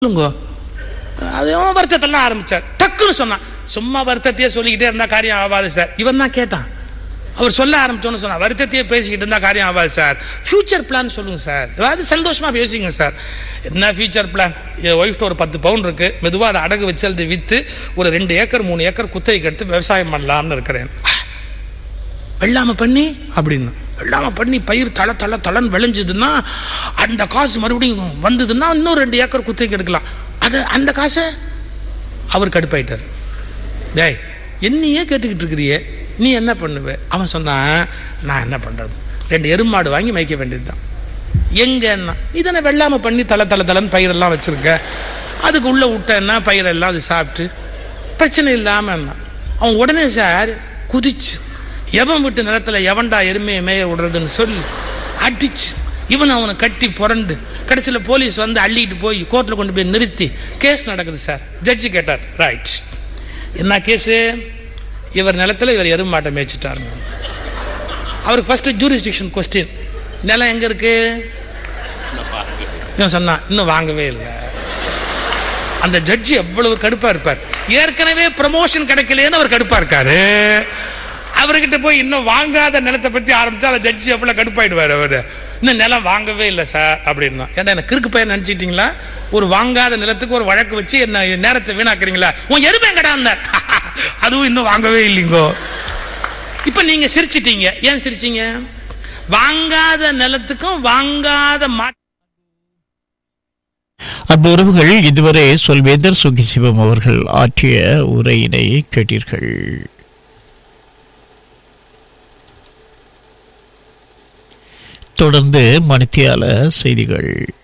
சொல்லுங்க அதுவும் வருத்தத்தெல்லாம் ஆரம்பிச்சார் டக்குன்னு சொன்னான் சும்மா வருத்தத்தையே சொல்லிக்கிட்டே இருந்தா காரியம் ஆகாது சார் இவன் தான் கேட்டான் அவர் சொல்ல ஆரம்பிச்சோன்னு சொன்னா வருத்தத்தையே பேசிக்கிட்டு இருந்தா காரியம் ஆகாது சார் ஃபியூச்சர் பிளான் சொல்லுங்க சார் ஏதாவது சந்தோஷமா பேசுங்க சார் என்ன ஃபியூச்சர் பிளான் என் ஒய்ஃப்ட்ட ஒரு பத்து பவுன் இருக்கு மெதுவா அதை அடகு வச்சு அதை வித்து ஒரு ரெண்டு ஏக்கர் மூணு ஏக்கர் குத்தகைக்கு எடுத்து விவசாயம் பண்ணலாம்னு இருக்கிறேன் வெள்ளாமை பண்ணி அப்படின்னு வெள்ளாமை பண்ணி பயிர் தள தள தளன்னு விளைஞ்சதுன்னா அந்த காசு மறுபடியும் வந்ததுன்னா இன்னும் ரெண்டு ஏக்கர் குத்தகைக்கு எடுக்கலாம் அது அந்த காசை அவர் கடுப்பாயிட்டார் டேய் என்னையே கேட்டுக்கிட்டு இருக்கிறியே நீ என்ன பண்ணுவ அவன் சொன்னான் நான் என்ன பண்ணுறது ரெண்டு எருமாடு வாங்கி மேய்க்க வேண்டியது தான் எங்கன்னா இதனை வெள்ளாமை பண்ணி தலை தலை தலைன்னு பயிரெல்லாம் வச்சுருக்க அதுக்கு உள்ளே விட்டேன்னா பயிரெல்லாம் அது சாப்பிட்டு பிரச்சனை இல்லாமல் அவன் உடனே சார் குதிச்சு எவன் விட்டு நிலத்துல எவன்டா எருமையை மேய விடுறதுன்னு சொல்லி அடிச்சு இவன் அவனை கட்டி புரண்டு கடைசியில் போலீஸ் வந்து அள்ளிட்டு போய் கோர்ட்டில் கொண்டு போய் நிறுத்தி கேஸ் நடக்குது சார் ஜட்ஜி கேட்டார் ரைட் என்ன கேஸு இவர் நிலத்துல இவர் எருமாட்டை மேய்ச்சிட்டார் அவருக்கு ஃபர்ஸ்ட் ஜூரிஸ்டிக்ஷன் கொஸ்டின் நிலம் எங்க இருக்கு இவன் சொன்னான் இன்னும் வாங்கவே இல்லை அந்த ஜட்ஜி எவ்வளவு கடுப்பா இருப்பார் ஏற்கனவே ப்ரமோஷன் கிடைக்கலையேன்னு அவர் கடுப்பா இருக்காரு அவர்கிட்ட போய் இன்னும் வாங்காத நிலத்தை பத்தி ஆரம்பிச்சா அந்த ஜட்ஜி எவ்வளவு கடுப்பாயிடுவார் அவரு இன்னும் நிலம் வாங்கவே இல்லை சார் அப்படின்னா ஏன்னா என்ன கிறுக்கு பையன் நினைச்சிட்டீங்களா ஒரு வாங்காத நிலத்துக்கு ஒரு வழக்கு வச்சு என்ன என் நேரத்தை வீணாக்குறீங்களா உன் எருமைங்கடா அதுவும் இன்னும் வாங்கவே இல்லைங்கோ இப்ப நீங்க சிரிச்சிட்டீங்க ஏன் சிரிச்சீங்க வாங்காத நிலத்துக்கும் வாங்காத மாட்டு அன்பு உறவுகள் இதுவரை சொல்வேந்தர் சுகிசிவம் அவர்கள் ஆற்றிய உரையினை கேட்டீர்கள் தொடர்ந்து மணித்தியால செய்திகள்